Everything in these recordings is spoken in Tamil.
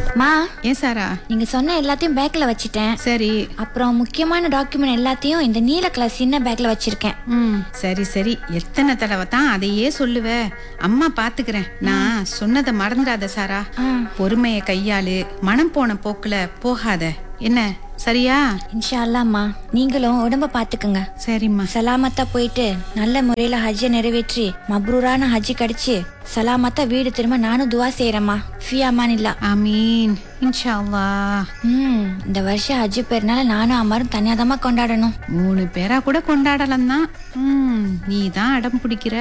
மா ஏன் சாரா நீங்க சொன்ன எல்லாத்தையும் பேக்ல வச்சிட்டேன் சரி அப்புறம் முக்கியமான டாக்குமெண்ட் எல்லாத்தையும் இந்த நீல கலர் சின்ன பேக்ல வச்சிருக்கேன் ம் சரி சரி எத்தனை தடவை தான் அதையே சொல்லுவ அம்மா பாத்துக்கிறேன் நான் சொன்னதை மறந்துடாத சாரா பொறுமைய கையாளு மனம் போன போக்குல போகாத என்ன சரியா இன்ஷா அல்லாம்மா நீங்களும் உடம்ப பாத்துக்குங்க சரிம்மா சலாமத்தா போயிட்டு நல்ல முறையில ஹஜ்ஜை நிறைவேற்றி மப்ரூரான ஹஜ்ஜி கடிச்சு சலாமத்தா வீடு திரும்ப நானும் துவா செய்யறேம்மா ஃபியாமான் இல்லா ஆமீன் இன்ஷா அல்லாஹ் ம் இந்த வருஷம் ஹஜ்ஜி பெருனால நானும் அம்மாரும் தனியாதமா கொண்டாடணும் மூணு பேரா கூட கொண்டாடலாம் தான் ம் நீ தான் அடம் பிடிக்கிற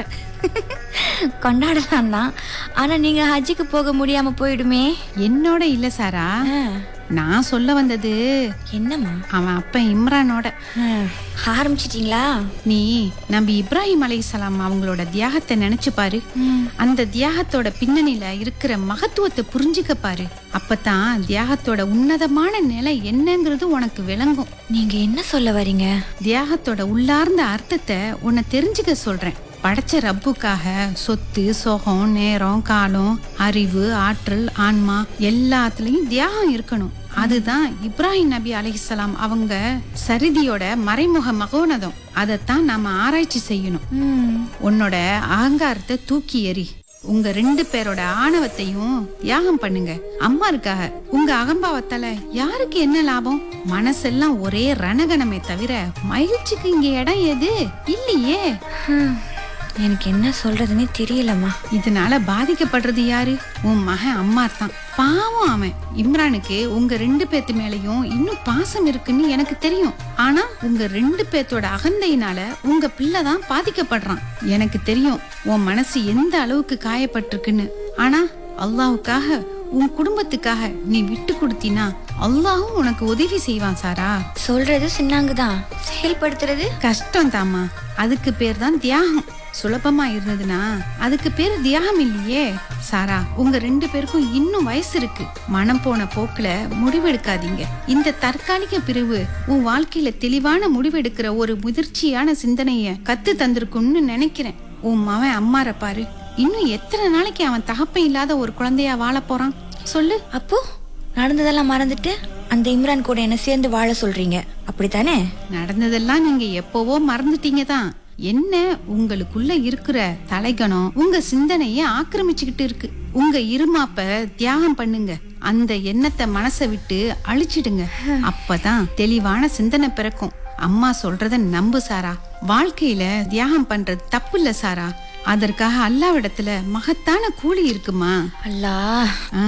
கொண்டாடலாம் தான் ஆனா நீங்க ஹஜ்ஜிக்கு போக முடியாம போயிடுமே என்னோட இல்ல சாரா ஆ, நான் சொல்ல வந்தது என்னம்மா அவன் அப்ப இம்ரானோட ஆ, ஆரம்பிச்சிட்டீங்களா நீ நம்பி இப்ராஹிம் அலைஹிஸ்ஸலாம் அவங்களோட தியாகத்தை நினைச்சு பாரு அந்த தியாகத்தோட பின்னணியில இருக்கிற மகத்துவத்தை புரிஞ்சுக்க பாரு அப்பதான் தியாகத்தோட உன்னதமான நிலை என்னங்கிறது உனக்கு விளங்கும் நீங்க என்ன சொல்ல வரீங்க தியாகத்தோட உள்ளார்ந்த அர்த்தத்தை உன்னை தெரிஞ்சுக்க சொல்றேன் படைச்ச ரப்புக்காக சொத்து சொகம் நேரம் காலம் அறிவு ஆற்றல் ஆன்மா எல்லாத்துலயும் தியாகம் இருக்கணும் அதுதான் இப்ராஹிம் நபி அலைஹிஸ்ஸலாம் அவங்க சரிதியோட மறைமுக மகோனதம் அதைத்தான் நாம ஆராய்ச்சி செய்யணும் ம், உன்னோட அகங்காரத்தை தூக்கி எறி உங்க ரெண்டு பேரோட ஆணவத்தையும் தியாகம் பண்ணுங்க அம்மா இருக்காக உங்க அகம்பாவத்தால யாருக்கு என்ன லாபம் மனசெல்லாம் ஒரே ரணகணமே தவிர மகிழ்ச்சிக்கு இங்க இடம் எது இல்லையே ஹம், எனக்கு என்ன சொல்றதுன்னே தெரியலம்மா இதனால பாதிக்கப்படுறது யாரு உன் மகன் அம்மா தான் பாவம் அவன் இம்ரானுக்கு உங்க ரெண்டு பேத்து மேலயும் இன்னும் பாசம் இருக்குன்னு எனக்கு தெரியும் ஆனா உங்க ரெண்டு பேத்தோட அகந்தையினால உங்க பிள்ளை தான் பாதிக்கப்படுறான் எனக்கு தெரியும் உன் மனசு எந்த அளவுக்கு காயப்பட்டிருக்குன்னு ஆனா அல்லாவுக்காக உன் குடும்பத்துக்காக நீ விட்டு கொடுத்தினா அல்லாஹும் உனக்கு உதவி செய்வான் சாரா சொல்றது சின்னாங்குதான் செயல்படுத்துறது கஷ்டம் தாமா அதுக்கு பேர் தான் தியாகம் சுலபமா இருந்ததுன்னா அதுக்கு பேர் தியாகம் இல்லையே சாரா உங்க ரெண்டு பேருக்கும் இன்னும் வயசு இருக்கு மனம் போன போக்குல முடிவெடுக்காதீங்க இந்த தற்காலிக பிரிவு உன் வாழ்க்கையில தெளிவான முடிவெடுக்கிற ஒரு முதிர்ச்சியான சிந்தனைய கத்து தந்திருக்கும்னு நினைக்கிறேன் உன் மவன் அம்மார பாரு இன்னும் எத்தனை நாளைக்கு அவன் தகப்பன் இல்லாத ஒரு குழந்தையா வாழ போறான் சொல்லு அப்போ நடந்ததெல்லாம் மறந்துட்டு அந்த இம்ரான் கூட என்ன சேர்ந்து வாழ சொல்றீங்க அப்படித்தானே நடந்ததெல்லாம் நீங்க எப்பவோ மறந்துட்டீங்க தான் என்ன உங்களுக்குள்ள இருக்கிற தலைகணம் உங்க சிந்தனைய ஆக்கிரமிச்சுக்கிட்டு இருக்கு உங்க இருமாப்ப தியாகம் பண்ணுங்க அந்த எண்ணத்தை மனசை விட்டு அழிச்சிடுங்க அப்பதான் தெளிவான சிந்தனை பிறக்கும் அம்மா சொல்றத நம்பு சாரா வாழ்க்கையில தியாகம் பண்றது தப்பு இல்ல சாரா அதற்காக அல்லாவிடத்துல மகத்தான கூலி இருக்குமா அல்லா ஆ,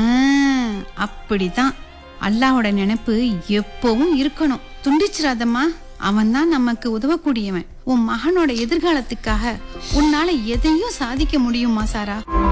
அப்படிதான் அல்லாஹ்வோட நினைப்பு எப்பவும் இருக்கணும் துண்டிச்சிராதம்மா அவன் தான் நமக்கு உதவக்கூடியவன் உன் மகனோட எதிர்காலத்துக்காக உன்னால எதையும் சாதிக்க முடியுமா சாரா